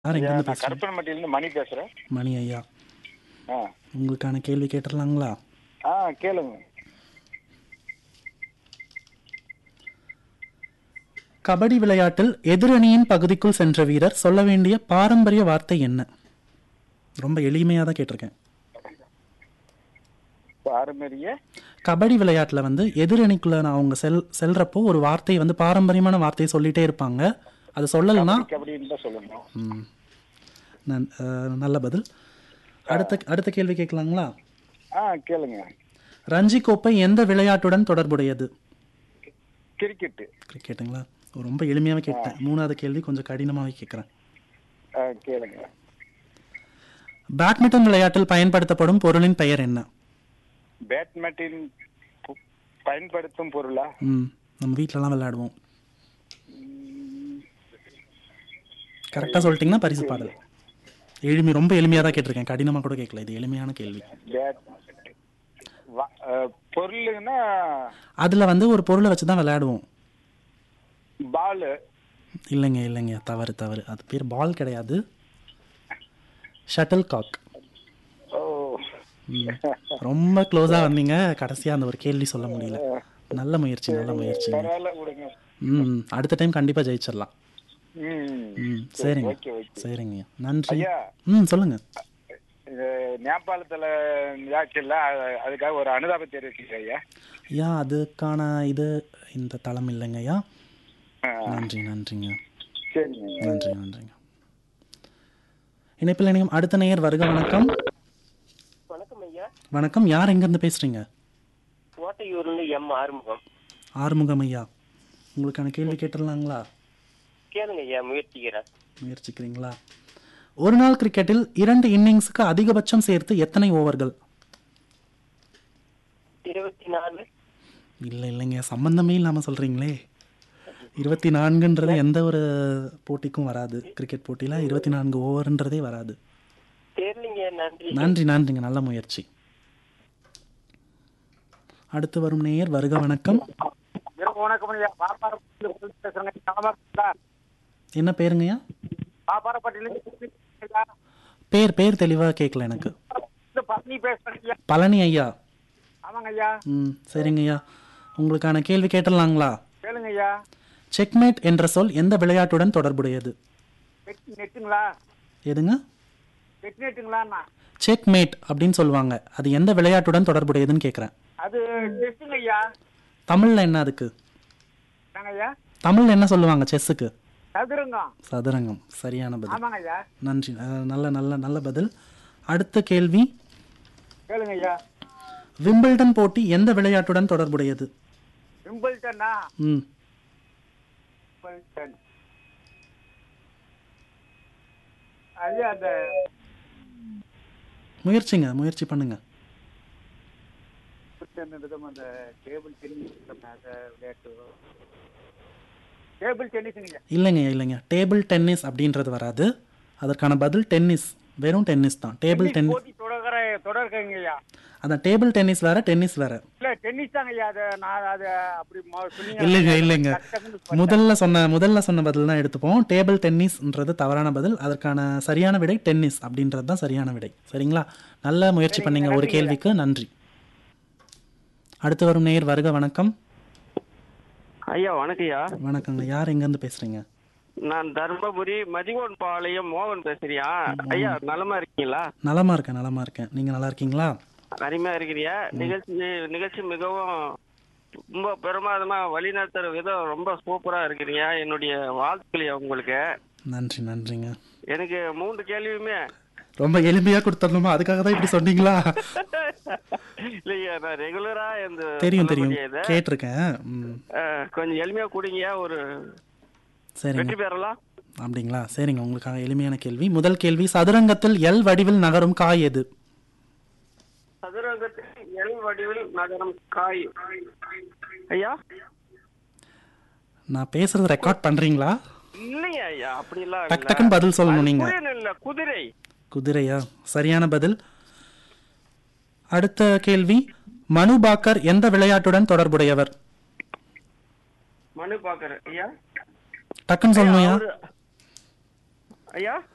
யார் ஐயா, எங்கேருந்து நான் பேசுகிறேன் கருப்பனம்பட்டியிலிருந்து மணி பேசுறேன் மணி ஐயா ஆ உங்களுக்கான கேள்வி கேட்டுடலாங்களா ஆ கேளுங்க கபடி விளையாட்டில் எதிரணியின் பகுதிக்குள் சென்ற வீரர் சொல்ல வேண்டிய பாரம்பரிய வார்த்தை என்ன ரொம்ப எளிமையாக தான் கேட்டிருக்கேன் பாரம்பரிய கபடி விளையாட்டில் வந்து எதிரணிக்குள்ள நான் அவங்க செல் செல்றப்போ ஒரு வார்த்தை வந்து பாரம்பரியமான வார்த்தையை சொல்லிட்டே இருப்பாங்க அது சொல்லலைன்னா கபடின்னு தான் சொல்லணும் ம், நன்- அஹ், நல்ல பதில் அடுத்த அடுத்த கேள்வி கேட்கலாங்களா ஆ கேளுங்க ரஞ்சி கோப்பை எந்த விளையாட்டுடன் தொடர்புடையது கிரிக்கெட்டு கிரிக்கெட்டுங்களா ரொம்ப எளிமையாகவே கேட்டேன் மூணாவது கேள்வி கொஞ்சம் கடினமாகவே கேட்குறேன் ஆ கேளுங்க பேட்மிண்டன் விளையாட்டில் பயன்படுத்தப்படும் பொருளின் பெயர் என்ன பேட்மிண்டன் பு- பயன்படுத்தும் பொருளா ம் நம்ம வீட்டிலலாம் விளையாடுவோம் கரெக்டாக சொல்லிட்டீங்கன்னா பரிசு பாடல் எளிமை ரொம்ப எளிமையாக தான் கேட்டிருக்கேன் கடினமாக கூட கேட்கல இது எளிமையான கேள்வி பேட் வ- ஆ, பொருளுன்னா அதில் வந்து ஒரு பொருளை வச்சு தான் விளையாடுவோம் பாலு இல்லைங்க இல்லைங்க தவறு தவறு அது பேர் பால் கிடையாது ஷட்டில் காக் ஓ ரொம்ப க்ளோஸாக வந்தீங்க கடைசியாக அந்த ஒரு கேள்வி சொல்ல முடியல நல்ல முயற்சி நல்ல முயற்சிங்க பரவாயில்ல விடுங்க ம் அடுத்த டைம் கண்டிப்பாக ஜெயிச்சிடலாம் ம் ம் சரிங்க ஓகே ஓகே சரிங்க நன்றி ஐயா ம் சொல்லுங்க இது நேபாளத்துல ஆச்சுல்ல அது- அதுக்காக ஒரு அனுதாபம் தெரிவிச்சுக்கிறேன் ஐயா ஐயா அதுக்கான இது இந்த தளம் இல்லைங்க ஐயா ஆ, நன்றி நன்றிங்க சரிங்க நன்றி நன்றிங்க இணைப்பில் இணையும் அடுத்த நேயர் வருக வணக்கம் வணக்கம் ஐயா வணக்கம் யார் எங்கேருந்து பேசுகிறீங்க கோட்டையூர்ல எம் ஆறுமுகம் ஆறுமுகம் ஐயா உங்களுக்கான கேள்வி கேட்டுடலாங்களா கேளுங்க ஐயா முயற்சிக்கிறேன் முயற்சிக்கிறீங்களா ஒரு நாள் கிரிக்கெட்டில் இரண்டு இன்னிங்ஸுக்கு அதிகபட்சம் சேர்த்து எத்தனை ஓவர்கள் இருபத்தி நாலு இல்லை இல்லைங்க சம்பந்தமே இல்லாமல் சொல்கிறீங்களே இருபத்தி நான்குன்றது எந்த ஒரு போட்டிக்கும் வராது கிரிக்கெட் போட்டியில் இருபத்தி நான்கு ஓவர்ன்றதே வராது தெரியலங்க நன்றி நன்றி நன்றிங்க நல்ல முயற்சி அடுத்து வரும் நேயர் வருக வணக்கம் வணக்கம் ஐயா பாப்பாரப்பட்டியில பேசுறேங்க நலமா இருக்கீங்களா? என்ன பேருங்கய்யா பாப்பாரப்பட்டியில ஐயா பேர் பேர் தெளிவாக கேட்கல எனக்கு இந்த பத்னி பேசுறேன் ஐயா பழனி ஐயா ஆமாங்க ஐயா ம் சரிங்க ஐயா உங்களுக்கான கேள்வி கேட்டுடலாங்களா கேளுங்க ஐயா செக்மேட் என்ற சொல் எந்த விளையாட்டுடன் தொடர்புடையது நெட் நெட்டுங்களா எதுங்க நெட் நெட்டுங்களாண்ணா செக்மேட் அப்படின்னு சொல்லுவாங்க அது எந்த விளையாட்டுடன் தொடர்புடையதுன்னு கேட்குறேன் அது செஸ்ஸுங்க ஐயா தமிழில் என்ன அதுக்கு என்னங்க ஐயா தமிழில் என்ன சொல்லுவாங்க செஸ்ஸுக்கு சதுரங்கம் சதுரங்கம் சரியான பதில் ஆமாங்க ஐயா நன்றி அஹ், நல்ல நல்ல நல்ல பதில் அடுத்த கேள்வி கேளுங்க ஐயா விம்பிள்டன் போட்டி எந்த விளையாட்டுடன் தொடர்புடையது விம்பிள்டன்னா ம் விம்பிள்டன் அது அந்த முயற்சிங்க முயற்சி பண்ணுங்க விம்பிள்டன்ன்றதும் அந்த டேபிள் டென்னிஸ் விளையாட்டு டேபிள் டென்னிஸுங்க இல்லைங்க இல்லைங்க டேபிள் டென்னிஸ் அப்படின்றது வராது அதற்கான பதில் டென்னிஸ் வெறும் டென்னிஸ் தான் டேபிள் டென்னிஸ் போட்டி தொடர்கிற தொடர்கங்க ஐயா அதான் டேபிள் டென்னிஸ் வேற டென்னிஸ் வேற இல்ல டென்னிஸ் தாங்க ஐயா அது நான் அது அப்படி மொ- சொன்னீங்க இல்லைங்க இல்லைங்க டக்கு டக்குன்னு முதல்ல சொன்ன முதல்ல சொன்ன பதில் தான் எடுத்துப்போம் டேபிள் டென்னிஸ்ன்றது தவறான பதில் அதற்கான சரியான விடை டென்னிஸ் அப்படின்றது தான் சரியான விடை சரிங்களா நல்ல முயற்சி பண்ணீங்க ஒரு கேள்விக்கு நன்றி அடுத்து வரும் நேயர் வருக வணக்கம் ஐயா வணக்கம் ஐயா வணக்கங்க யார் எங்கேருந்து பேசுறீங்க நான் தர்மபுரி மதிகோன் பாளையம் மோகன் பேசுறியா ஐயா நலமா இருக்கீங்களா நலமா இருக்கேன் நலமா இருக்கேன் நீங்க நல்லா இருக்கீங்களா அருமையா இருக்கிறியா நிகழ்ச்சி நிகழ்ச்சி மிகவும் ரொம்ப பிரமாதமா வழிநடத்துற விதம் ரொம்ப சூப்பரா இருக்கிறீங்க என்னுடைய வாழ்த்துக்கள் உங்களுக்கு நன்றி நன்றிங்க எனக்கு மூன்று கேள்வியுமே ரொம்ப எளிமையா கொடுத்துடணுமா அதுக்காக தான் இப்படி சொன்னீங்களா இல்லையா நான் ரெகுலரா இந்த தெரியும் தெரியும் சொல்லக்கூடிய இதை, கேட்டிருக்கேன் ம், அஹ், கொஞ்சம் எளிமையா கொடுங்க ஒரு சரிங்க வெற்றி பெறலாம் அப்படிங்களா சரிங்க உங்களுக்காக எளிமையான கேள்வி முதல் கேள்வி சதுரங்கத்தில் எல் வடிவில் நகரும் காய் எது சதுரங்கத்தில் எல் வடிவில் நகரம் காய் ஐயா நான் பேசுறது ரெக்கார்ட் பண்றீங்களா இல்லையா ஐயா அப்படிலாம் டக் டக்குன்னு பதில் சொல்லணும் நீங்க குதிரை இல்ல குதிரை குதிரையா சரியான பதில் அடுத்த கேள்வி மனு பாக்கர் எந்த விளையாட்டுடன் தொடர்புடையவர் மனு பாக்குற ஐயா டக்குன்னு சொல்லணும்யா அவரு- ஐயா